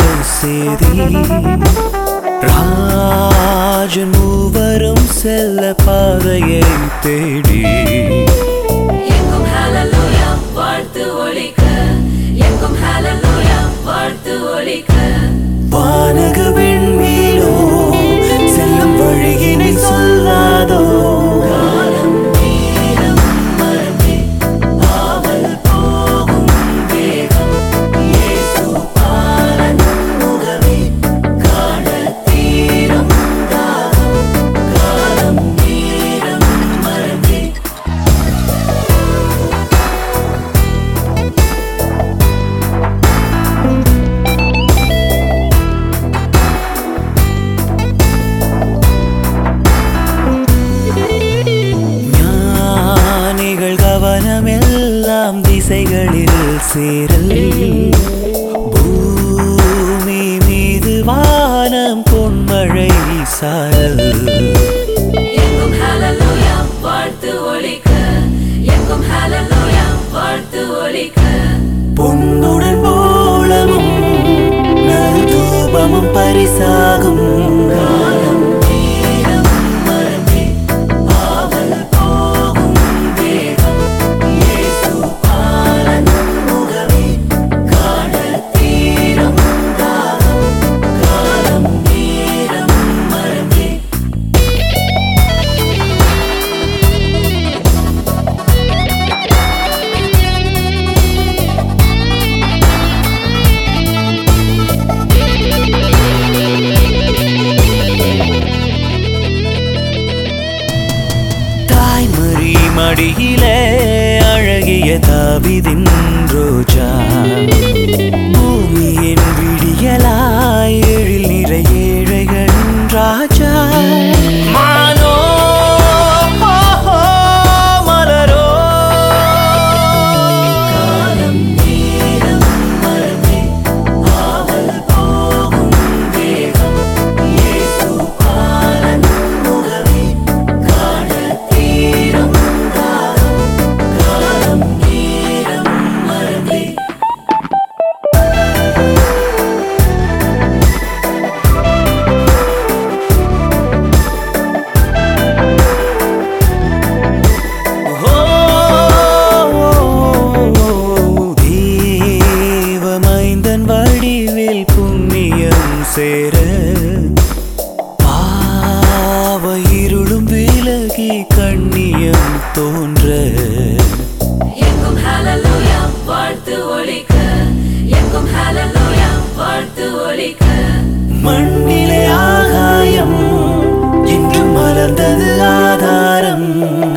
சேதி ராஜன் மூவரும் செல்ல பாதையை தேடி எங்கும் ஹalleluya வாழ்த்து ஒலிக்க எங்கும் ஹalleluya வாழ்த்து ஒலிக்க வானக விண்மீனோ செல்லும் வழியினை சொல்லாதோ காலம் நேரம் மறந்தே ஆவல் போகும் வேகம் இயேசு பாலன் முகமே காண தீரம் தாகம் காலம் நேரம் மறந்தே ஞானிகள் கவனமெல்லாம் திசைகளில் சேரல் பூமி மீது வானம் பொன்மழை சாரல் எங்கும் ஹalleluya வாழ்த்து ஒலிக்க எங்கும் ஹalleluya வாழ்த்து ஒலிக்க பொன்னுடன் போலமும் நல் தூபமும் பரிசாகும் காலம் நேரம் மறந்தே ஆவல் போகும் வேகம் இயேசு பாலன் முகமே காண தீரம் தாகம் காலம் நேரம் மறந்தே தாய்மறி மடியிலே அழகிய தாவிதின் ரோஜா பூமியின் விடியலாய் எழில் நிறை ஏழைகளின் ராஜா மானோ ஓஹோ, மலரோ காலம் நேரம் மறந்தே ஆவல் போகும் வேகம் இயேசு பாலன் முகமே காண தீரம் தாகம் காலம் நேரம் மறந்தே தேவமைந்தன் வடிவில் புண்ணியம் சேர பாவ இருளும் விலகி கண்ணியம் தோன்ற எங்கும் ஹalleluya வாழ்த்து ஒலிக்க எங்கும் ஹalleluya வாழ்த்து ஒலிக்க மண்ணிலே ஆகாயம் இன்று மலர்ந்தது ஆதாரம்